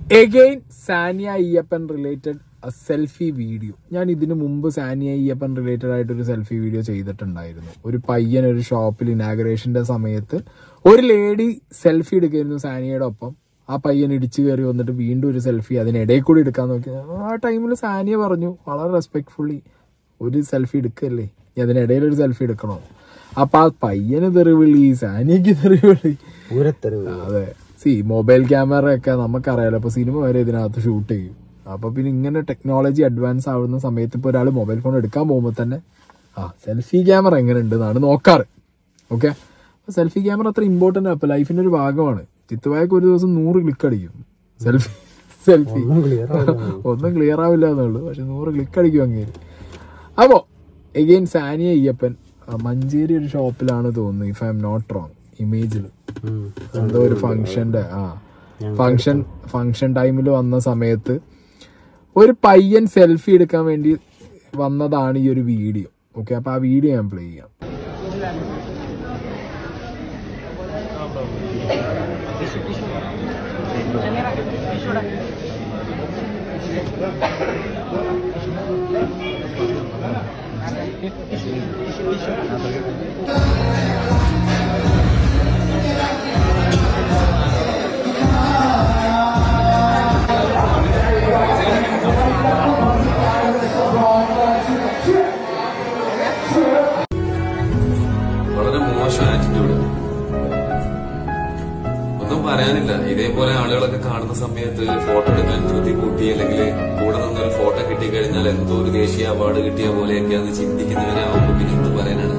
Again Saniya Iyappan related selfie video ഞാൻ ഇതിനു മുമ്പ് സാനിയ അയ്യപ്പൻ റിലേറ്റഡ് ആയിട്ട് ഒരു സെൽഫി വീഡിയോ ചെയ്തിട്ടുണ്ടായിരുന്നു ഒരു പയ്യൻ ഒരു ഷോപ്പിൽ ഇനാഗ്രേഷന്റെ സമയത്ത് ഒരു ലേഡി സെൽഫി എടുക്കായിരുന്നു സാനിയയുടെ ഒപ്പം ആ പയ്യൻ ഇടിച്ചു കയറി വന്നിട്ട് വീണ്ടും ഒരു സെൽഫി അതിനിടയിൽ കൂടി എടുക്കാൻ നോക്കി ആ ടൈമിൽ സാനിയ പറഞ്ഞു വളരെ റെസ്പെക്ട്ഫുള്ളി ഒരു സെൽഫി എടുക്കല്ലേ ഇനി അതിനിടയിൽ ഒരു സെൽഫി എടുക്കണോ അപ്പൊ ആ പയ്യന് തെറിവിളി സാനിയക്ക് തെറിവിളി പൂരത്തെരുവ് അതെ സി മൊബൈൽ ക്യാമറ ഒക്കെ നമുക്കറിയാലോ ഇപ്പൊ സിനിമ വരെ ഇതിനകത്ത് ഷൂട്ട് ചെയ്യും അപ്പൊ പിന്നെ ഇങ്ങനെ ടെക്നോളജി അഡ്വാൻസ് ആവുന്ന സമയത്ത് ഇപ്പൊ ഒരാൾ മൊബൈൽ ഫോൺ എടുക്കാൻ പോകുമ്പോൾ തന്നെ ആ സെൽഫി ക്യാമറ എങ്ങനെ ഉണ്ട് എന്നാണ് നോക്കാറ് ഓക്കെ സെൽഫി ക്യാമറ അത്ര ഇമ്പോർട്ടന്റ് അപ്പൊ ലൈഫിന്റെ ഒരു ഭാഗമാണ് ചിത്തുവായക്ക് ഒരു ദിവസം നൂറ് ക്ലിക്ക് അടിക്കും സെൽഫി സെൽഫി ഒന്നും ക്ലിയർ ഒന്നും ക്ലിയർ ആവില്ല എന്നുള്ളൂ പക്ഷെ നൂറ് ക്ലിക്ക് അടിക്കും അങ്ങേര് അപ്പോ എഗെയിൻ സാനിയ അയ്യപ്പൻ ആ, മഞ്ചേരി ഒരു ഷോപ്പിലാണ് തോന്നുന്നു if I'm not wrong ഇമേജിൽ എന്തോ ഒരു ഫംഗ്ഷന്റെ ആ ഫംഗ്ഷൻ ഫംഗ്ഷൻ ടൈമിൽ വന്ന സമയത്ത് ഒരു പയ്യൻ സെൽഫി എടുക്കാൻ വേണ്ടി വന്നതാണ് ഈ ഒരു വീഡിയോ ഓക്കെ അപ്പൊ ആ വീഡിയോ ഞാൻ പ്ലേ ചെയ്യാം വളരെ മോശം ആറ്റിറ്റ്യൂഡ് ഒന്നും പറയാനില്ല ഇതേപോലെ ആളുകളൊക്കെ കാണുന്ന സമയത്ത് ഫോട്ടോ എടുക്കാൻ ധൃതി കൂട്ടി അല്ലെങ്കിൽ കൂടെ നിന്നൊരു ഫോട്ടോ കിട്ടിക്കഴിഞ്ഞാൽ എന്തോ ഒരു ദേശീയ അവാർഡ് കിട്ടിയ പോലെയൊക്കെയാന്ന് ചിന്തിക്കുന്നവരെ ആവുമ്പോ പിന്നെ എന്ത് പറയാനാണ്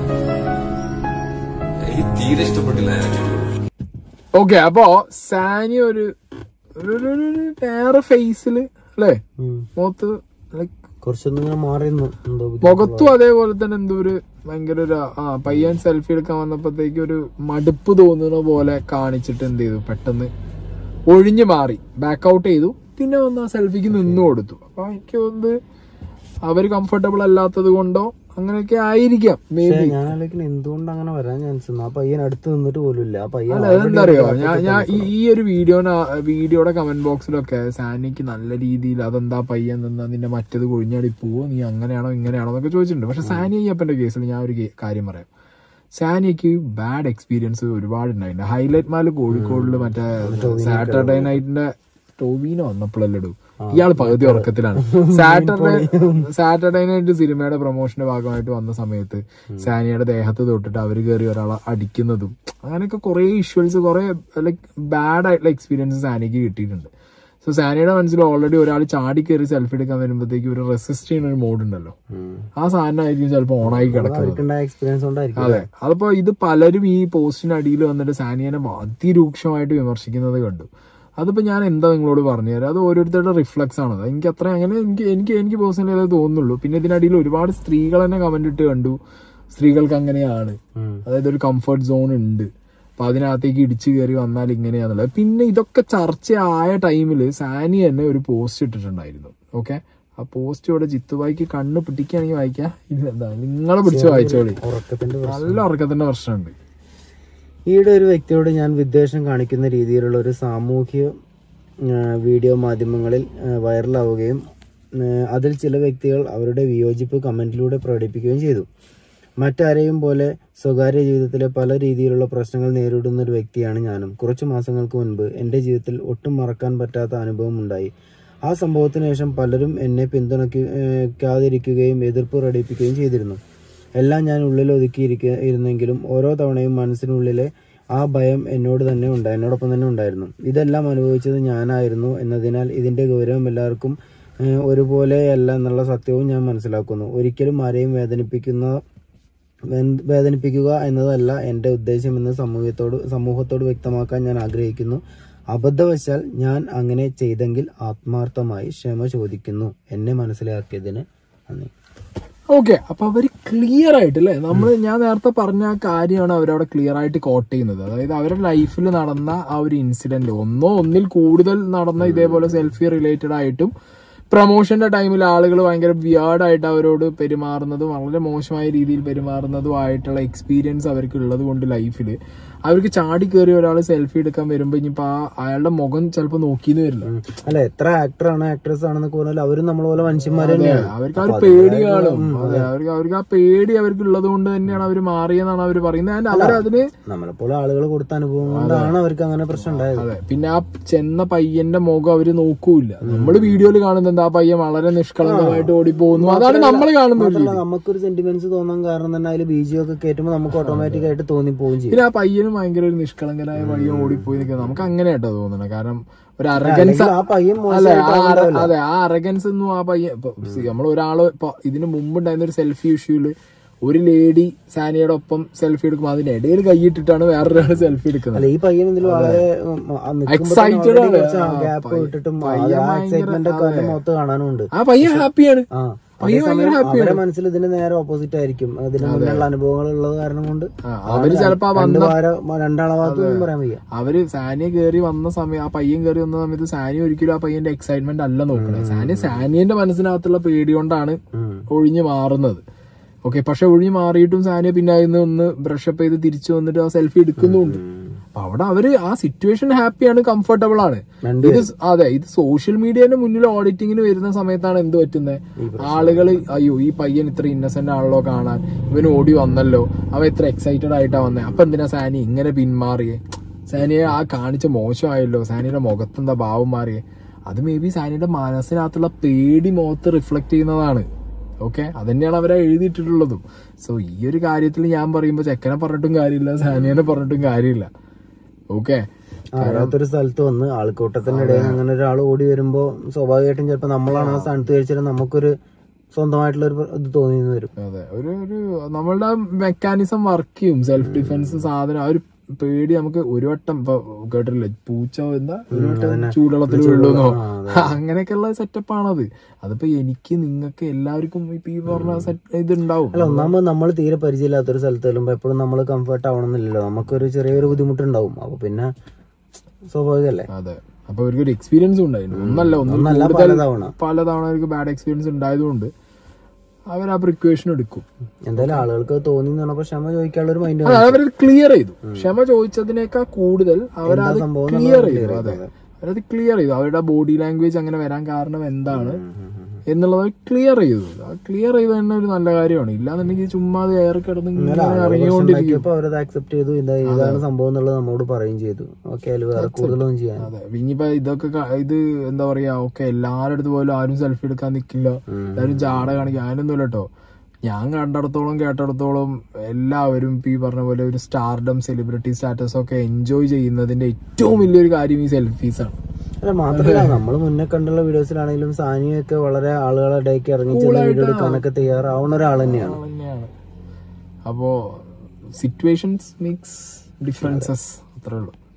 എനിക്ക് തീരെ ഇഷ്ടപ്പെട്ടില്ല ആറ്റിറ്റ്യൂഡ് ഓക്കെ അപ്പോ സാനി ഒരു ഒരു- ഒരു- ഒരു- ഒരു വേറെ ഫേസില് അല്ലേ മുഖത്ത് ലൈക് കുറച്ചൊന്നും ഇങ്ങനെ മാറിയിരുന്നു എന്തോ മുഖത്തും അതേപോലെ തന്നെ എന്തോ ഒരു ഭയങ്കര ഒരു ആ പയ്യൻ സെൽഫി എടുക്കാൻ വന്നപ്പോഴത്തേക്ക് ഒരു മടുപ്പ് തോന്നുന്ന പോലെ കാണിച്ചിട്ട് എന്ത് ചെയ്തു പെട്ടെന്ന് ഒഴിഞ്ഞു മാറി ബാക്ക് ഔട്ട് ചെയ്തു പിന്നെ വന്ന് ആ സെൽഫിക്ക് നിന്നു കൊടുത്തു അപ്പൊ എനിക്ക് തോന്നുന്നത് അവര് കംഫർട്ടബിൾ അല്ലാത്തത് കൊണ്ടോ അങ്ങനെയൊക്കെ ആയിരിക്കാം മേ ബി ഞാൻ ആലോചിക്കുന്നത് എന്തുകൊണ്ട് അങ്ങനെ വരാൻ ചാൻസ് ആ പയ്യൻ അടുത്ത് നിന്നിട്ട് പോലും ഇല്ല ആ പയ്യൻ അല്ല അതെന്താ അറിയോ ഞാൻ ഞാൻ ഈ ഈ ഒരു വീഡിയോന വീഡിയോയുടെ കമന്റ് ബോക്സിലൊക്കെ സാനിക്ക് നല്ല രീതിയിൽ അതെന്താ പയ്യൻ നിന്നാ നിന്റെ മറ്റത് കൊഴിഞ്ഞാടി പോവോ നീ അങ്ങനെയാണോ ഇങ്ങനെയാണോ എന്നൊക്കെ ചോദിച്ചിട്ടുണ്ട് പക്ഷെ സാനി അയ്യപ്പന്റെ കേസിൽ ഞാൻ ഒരു കേ- കാര്യം പറയാം സാനിക്ക് ബാഡ് എക്സ്പീരിയൻസ് ഒരുപാട് ഉണ്ടായിട്ടുണ്ട് ഹൈലൈറ്റ് മാല് കോഴിക്കോടില് മറ്റേ സാറ്റർഡേ നൈറ്റിന്റെ ടോവിനോ വന്നപ്പോഴല്ലേ ഇടൂ ഇയാൾ പകുതി ഉറക്കത്തിലാണ് സാറ്റർഡേ സാറ്റർഡേ നൈറ്റ് സിനിമയുടെ പ്രൊമോഷന്റെ ഭാഗമായിട്ട് വന്ന സമയത്ത് സാനിയുടെ ദേഹത്ത് തൊട്ടിട്ട് അവര് കയറി ഒരാളെ അടിക്കുന്നതും അങ്ങനെയൊക്കെ കുറെ ഇഷ്വൽസ് കുറെ ലൈക് ബാഡ് ആയിട്ടുള്ള എക്സ്പീരിയൻസ് സാനിക്ക് കിട്ടിയിട്ടുണ്ട് സോ സാനിയുടെ മനസ്സിൽ ഓൾറെഡി ഒരാൾ ചാടി കയറി സെൽഫി എടുക്കാൻ വരുമ്പോഴത്തേക്ക് ഒരു റെസിസ്റ്റ് ചെയ്യുന്ന ഒരു മോഡ് ഉണ്ടല്ലോ ആ സാധനമായിരിക്കും ചിലപ്പോൾ ഓണായി കിടക്കുന്നത് അവർക്കുണ്ടായ എക്സ്പീരിയൻസ് കൊണ്ടായിരിക്കും അതെ അതിപ്പോ ഇത് പലരും ഈ പോസ്റ്റിന് അടിയിൽ വന്നിട്ട് സാനിയനെ അതിരൂക്ഷമായിട്ട് വിമർശിക്കുന്നത് കണ്ടു അതിപ്പോ ഞാൻ എന്താ നിങ്ങളോട് പറഞ്ഞു തരാം അത് ഓരോരുത്തരുടെ റിഫ്ലക്സ് ആണ് എനിക്ക് അത്ര അങ്ങനെ എനിക്ക് എനിക്ക് എനിക്ക് പേഴ്സണലി അതേ തോന്നുന്നുള്ളൂ പിന്നെ ഇതിനടിയിൽ ഒരുപാട് സ്ത്രീകൾ തന്നെ കമന്റ് ഇട്ട് കണ്ടു സ്ത്രീകൾക്ക് അങ്ങനെയാണ് ഉം. അതായത് ഒരു കംഫർട്ട് സോൺ ഉണ്ട് അപ്പൊ അതിനകത്തേക്ക് ഇടിച്ചു കയറി വന്നാൽ ഇങ്ങനെയാന്നുള്ളത് പിന്നെ ഇതൊക്കെ ചർച്ചയായ ടൈമിൽ സാനി തന്നെ ഒരു പോസ്റ്റ് ഇട്ടിട്ടുണ്ടായിരുന്നു ഓക്കെ ആ പോസ്റ്റ് ഇവിടെ ജിത്തുബായിക്ക് കണ്ണ് പിടിക്കുകയാണെങ്കിൽ വായിക്കാം ഇതെന്താ നിങ്ങളെ പിടിച്ച് വായിച്ചോളി ഉറക്കത്തിന്റെ പ്രശ്നം. നല്ല ഉറക്കത്തിന്റെ പ്രശ്നമുണ്ട് ഈയിടെ ഒരു വ്യക്തിയോട് ഞാൻ വിദ്വേഷം കാണിക്കുന്ന രീതിയിലുള്ള ഒരു സാമൂഹ്യ ആ, വീഡിയോ മാധ്യമങ്ങളിൽ ആ, വൈറലാവുകയും ആ, അതിൽ ചില വ്യക്തികൾ അവരുടെ വിയോജിപ്പ് കമന്റിലൂടെ പ്രകടിപ്പിക്കുകയും ചെയ്തു മറ്റാരെയും പോലെ സ്വകാര്യ ജീവിതത്തിലെ പല രീതിയിലുള്ള പ്രശ്നങ്ങൾ നേരിടുന്ന ഒരു വ്യക്തിയാണ് ഞാനും കുറച്ചു മാസങ്ങൾക്ക് മുൻപ് എൻ്റെ ജീവിതത്തിൽ ഒട്ടും മറക്കാൻ പറ്റാത്ത അനുഭവം ഉണ്ടായി ആ സംഭവത്തിന് ശേഷം പലരും എന്നെ പിന്തുണയ്ക്കാതിരിക്കുകയും എതിർപ്പ് പ്രകടിപ്പിക്കുകയും ചെയ്തിരുന്നു എല്ലാം ഞാൻ ഉള്ളിൽ ഒതുക്കിയിരിക്ക ഇരുന്നെങ്കിലും ഓരോ തവണയും മനസ്സിനുള്ളിലെ ആ ഭയം എന്നോട് തന്നെ ഉണ്ടായി എന്നോടൊപ്പം തന്നെ ഉണ്ടായിരുന്നു ഇതെല്ലാം അനുഭവിച്ചത് ഞാനായിരുന്നു എന്നതിനാൽ ഇതിന്റെ ഗൗരവം എല്ലാവർക്കും ഏഹ്, ഒരുപോലെയല്ല എന്നുള്ള സത്യവും ഞാൻ മനസ്സിലാക്കുന്നു ഒരിക്കലും ആരെയും വേദനിപ്പിക്കുന്ന വേ- വേദനിപ്പിക്കുക എന്നതല്ല എൻ്റെ ഉദ്ദേശമെന്ന് സമൂഹത്തോട് സമൂഹത്തോട് വ്യക്തമാക്കാൻ ഞാൻ ആഗ്രഹിക്കുന്നു അബദ്ധവശാൽ ഞാൻ അങ്ങനെ ചെയ്തെങ്കിൽ ആത്മാർത്ഥമായി ക്ഷമ ചോദിക്കുന്നു എന്നെ മനസ്സിലാക്കിയതിന് നന്ദി ഓക്കെ അപ്പൊ അവര് ക്ലിയർ ആയിട്ട് അല്ലെ നമ്മൾ ഞാൻ നേരത്തെ പറഞ്ഞ ആ കാര്യമാണ് അവരവിടെ ക്ലിയർ ആയിട്ട് കോട്ട് ചെയ്യുന്നത് അതായത് അവരുടെ ലൈഫിൽ നടന്ന ആ ഒരു ഇൻസിഡന്റ് ഒന്നോ ഒന്നിൽ കൂടുതൽ നടന്ന ഇതേപോലെ സെൽഫി റിലേറ്റഡ് ആയിട്ടും പ്രൊമോഷന്റെ ടൈമിൽ ആളുകൾ ഭയങ്കര വിയേർഡ് ആയിട്ട് അവരോട് പെരുമാറുന്നതും വളരെ മോശമായ രീതിയിൽ പെരുമാറുന്നതും ആയിട്ടുള്ള എക്സ്പീരിയൻസ് അവർക്ക് ഉള്ളത് കൊണ്ട് ലൈഫിൽ അവർക്ക് ചാടി കയറി ഒരാൾ സെൽഫി എടുക്കാൻ വരുമ്പോ ഇനിയിപ്പോ ആ അയാളുടെ മുഖം ചിലപ്പോ നോക്കിന്ന് വരില്ല ഉം. അല്ല എത്ര ആക്ടറാണ് ആക്ട്രസ് ആണെന്നൊക്കെ പറഞ്ഞാൽ അവരും നമ്മളെ പോലെ മനുഷ്യന്മാർ തന്നെയാണ് അവർക്ക് ആ ഒരു പേടി കാണും അതെ അവർക്ക് അവർക്ക് ആ പേടി അവർക്ക് ഉള്ളത് കൊണ്ട് തന്നെയാണ് അവർ മാറിയെന്നാണ് അവർ പറയുന്നത് And അവരതിന് നമ്മളെ പോലെ ആളുകൾ കൊടുത്ത അനുഭവം കൊണ്ടാണ് അവർക്ക് അങ്ങനെ പ്രശ്നം ഉണ്ടായത് അതെ പിന്നെ ആ ചെന്ന പയ്യന്റെ മുഖം അവര് നോക്കൂല നമ്മള് വീഡിയോയിൽ കാണുന്നത് എന്താ ആ പയ്യൻ വളരെ നിഷ്കളങ്കമായിട്ട് ഓടി പോകുന്നു അതാണ് നമ്മൾ കാണുന്നത് മാത്രമല്ല നമുക്കൊരു സെന്റിമെന്റ്സ് തോന്നാൻ കാരണം തന്നെ അതിൽ ബീജിയോ ഒക്കെ കയറ്റുമ്പോൾ നമുക്ക് ഓട്ടോമാറ്റിക് ആയിട്ട് തോന്നിപ്പോവും ചെയ്യും പിന്നെ ആ പയ്യനും ഭയങ്കര ഒരു നിഷ്കളങ്കനായ പയ്യൻ ഓടിപ്പോയി നിൽക്കുന്നത് നമുക്ക് അങ്ങനെ കേട്ടോ തോന്നണത് കാരണം ഒരു അറഗൻസ് ആ പയ്യൻ അല്ലെ മോശമായിട്ട് ആ അറ- അതെ ആ അറഗൻസ് ഒന്നും ആ പയ്യൻ നമ്മൾ ഒരാള് ഇപ്പൊ ഇതിന് മുമ്പ് ഉണ്ടായിരുന്ന ഒരു സെൽഫി ഇഷ്യൂല് ഒരു ലേഡി സാനിയുടെ ഒപ്പം സെൽഫി എടുക്കുമ്പോൾ അതിന്റെ ഇടയിൽ കൈയിട്ടിട്ടാണ് വേറൊരാൾ സെൽഫി എടുക്കുന്നത് അല്ല ഈ പയ്യൻ ഇതിൽ വളരെ ഉം, ആ നിൽക്കുമ്പോ Excited തന്നെ ആണ്. കുറച്ച് ആ, ഗ്യാപ്പ് പയ്യൻ- വിട്ടിട്ടും പയ്യൻ ഭയങ്കര- എക്സൈറ്റ്മെന്റ് ഒക്കെ അവന്റെ മുഖത്ത് കാണാനുണ്ട് ആ പയ്യൻ ഹാപ്പിയാണ് ആ പയ്യൻ ഭയങ്കര അതേസമയം അവരെ മനസ്സിൽ ഇതിന് നേരെ ഓപ്പോസിറ്റ് ആയിരിക്കും അതിന് മുന്നുള്ള അനുഭവങ്ങൾ ഉള്ളത് കാരണം കൊണ്ട് ആ, അവര് ചിലപ്പോ ആ രണ്ട് വന്ന വാര രണ്ടാളെ ഭാഗത്തൊന്നും പറയാൻ വയ്യ അവര് സാനിയ കേറി വന്ന സമയം ആ പയ്യൻ കേറി വന്ന സമയത്ത് സാനി ഒരിക്കലും ആ പയ്യന്റെ എക്സൈറ്റ്മെന്റ് അല്ല നോക്കണേ സാനി സാനിയന്റെ മനസ്സിനകത്തുള്ള പേടി കൊണ്ടാണ് ഉം. ഒഴിഞ്ഞു മാറുന്നത് ഓക്കെ പക്ഷെ ഒഴിഞ്ഞു മാറിയിട്ടും സാനിയ പിന്നെ അതിന്ന് ഒന്ന് ബ്രഷപ്പ് ചെയ്ത് തിരിച്ചു വന്നിട്ട് ആ സെൽഫി എടുക്കുന്നുണ്ട് അപ്പൊ അവിടെ അവര് ആ സിറ്റുവേഷൻ ഹാപ്പിയാണ് കംഫർട്ടബിൾ ആണ് ഇത് സ് അതെ ഇത് സോഷ്യൽ മീഡിയന്റെ മുന്നിൽ ഓഡിറ്റിങ്ങിന് വരുന്ന സമയത്താണ് എന്ത് പറ്റുന്നത് ആളുകൾ അയ്യോ ഈ പയ്യൻ ഇത്ര ഇന്നസെന്റ് ആണല്ലോ കാണാൻ ഇവൻ ഓടി വന്നല്ലോ അവൻ ഇത്ര എക്സൈറ്റഡ് ആയിട്ടാ വന്നേ അപ്പൊ എന്തിനാ സാനി ഇങ്ങനെ പിന്മാറിയേ സാനിയെ ആ കാണിച്ച മോശമായല്ലോ സാനിയുടെ മുഖത്തെന്താ ഭാവം മാറിയേ അത് മേ ബി സാനിയുടെ മനസ്സിനകത്തുള്ള പേടി മുഖത്ത് റിഫ്ലക്ട് ചെയ്യുന്നതാണ് ഓക്കെ അതന്നെയാണ് അവരെ എഴുതിയിട്ടുള്ളതും സോ ഈ ഒരു കാര്യത്തിൽ ഞാൻ പറയുമ്പോൾ ചെക്കനെ പറഞ്ഞിട്ടും കാര്യമില്ല സാനിയനെ പറഞ്ഞിട്ടും കാര്യമില്ല ഓക്കെ അറിയാത്തൊരു സ്ഥലത്ത് വന്ന് ആൾക്കൂട്ടത്തിന്റെ ഇടയിൽ അങ്ങനെ ഒരാൾ ഓടി വരുമ്പോ സ്വാഭാവികമായിട്ടും ചിലപ്പോ നമ്മളാണ് ആ സ്ഥാനത്ത് കഴിച്ചാൽ നമുക്കൊരു സ്വന്തമായിട്ടുള്ള ഒരു ഇത് തോന്നി വരും അതെ ഒരു ഒരു നമ്മളുടെ മെക്കാനിസം വർക്ക് ചെയ്യും സെൽഫ് ഡിഫൻസ് സാധനം ആ ഒരു പേടി നമുക്ക് ഒരു വട്ടം ഇപ്പൊ കേട്ടില്ലേ പൂച്ച എന്താ ഒരു വട്ടം ചൂടുവെള്ളത്തിൽ വീഴുന്നോ അങ്ങനെയൊക്കെയുള്ള സെറ്റപ്പ് ആണത് അതിപ്പോ എനിക്ക് നിങ്ങൾക്ക് എല്ലാവർക്കും ഇപ്പൊ ഈ പറഞ്ഞ സെറ്റ് ഇതുണ്ടാവും അല്ല ഒന്നാമത് നമ്മൾ തീരെ പരിചയമില്ലാത്തൊരു സ്ഥലത്ത് ചെല്ലുമ്പോ എപ്പോഴും നമ്മൾ കംഫർട്ട് ആവണമെന്നില്ലല്ലോ നമുക്കൊരു ചെറിയൊരു ബുദ്ധിമുട്ടുണ്ടാവും അപ്പൊ പിന്നെ സ്വാഭാവികല്ലേ അതെ അപ്പൊ അവർക്ക് ഒരു എക്സ്പീരിയൻസ് ഉണ്ടായിരുന്നു ഒന്നല്ല ഒന്നും ഒന്നല്ല കൂടുതൽ പലതവണ പലതവണ അവർക്ക് ബാഡ് എക്സ്പീരിയൻസ് ഉണ്ടായതുകൊണ്ട് അവർ ആ പ്രിക്വേഷൻ എടുക്കും എന്തായാലും ആളുകൾക്ക് തോന്നി എന്ന് പറഞ്ഞപ്പോ ക്ഷമ ചോദിക്കാനുള്ള ഒരു മൈൻഡ് അത് അവരത് ക്ലിയർ ചെയ്തു ക്ഷമ ചോദിച്ചതിനേക്കാൾ കൂടുതൽ അവരത് സംഭവം ക്ലിയർ ചെയ്തു അതെ അവരത് ക്ലിയർ ചെയ്തു അവരുടെ ബോഡി ലാംഗ്വേജ് അങ്ങനെ വരാൻ കാരണം എന്താണ് എന്നുള്ളത് ക്ലിയർ ചെയ്തു ക്ലിയർ ചെയ്ത് തന്നെ ഒരു നല്ല കാര്യമാണ് ഇല്ലാന്നുണ്ടെങ്കിൽ ചുമ്മാ അത് ഏറെ കിടന്ന് ഇങ്ങനെ ഇറങ്ങിക്കൊണ്ടിരിക്കും ഉണ്ടാക്കിയപ്പോ അവരത് അക്സെപ്റ്റ് ചെയ്തു ഇതാ ഇതാണ് സംഭവം എന്നുള്ളത് നമ്മളോട് പറയുകയും ചെയ്തു ഓക്കെ അതിൽ വേറെ കൂടുതലൊന്നും ചെയ്യാൻ അതെ ഇനിയിപ്പോ ഇതൊക്കെ ക- ഇത് എന്താ പറയാ ഓക്കെ എല്ലാവരുടെ അടുത്ത് പോലും ആരും സെൽഫി എടുക്കാൻ നിക്കില്ല എല്ലാവരും ജാട കാണിക്കുക അങ്ങനൊന്നുമില്ല കേട്ടോ ഞാൻ കണ്ടിടത്തോളം കേട്ടിടത്തോളം എല്ലാവരും ഇപ്പൊ ഈ പറഞ്ഞ പോലെ ഒരു സ്റ്റാർഡം സെലിബ്രിറ്റി സ്റ്റാറ്റസ് ഒക്കെ എൻജോയ് ചെയ്യുന്നതിന്റെ ഏറ്റവും വലിയൊരു കാര്യം ഈ സെൽഫീസ് ആണ് അല്ല മാത്രമല്ല നമ്മൾ മുന്നേ കണ്ടുള്ള വീഡിയോസിലാണെങ്കിലും സാനിയൊക്കെ വളരെ ആളുകളെ ഇടയ്ക്ക് ഇറങ്ങി ചെന്ന് വീഡിയോ എടുക്കാനൊക്കെ തയ്യാറാവുന്ന ഒരാൾ തന്നെയാണ് ആൾ തന്നെയാണ് അപ്പോ സിറ്റുവേഷൻസ് മേക്സ് ഡിഫറൻസസ് അത്രേ ഉള്ളൂ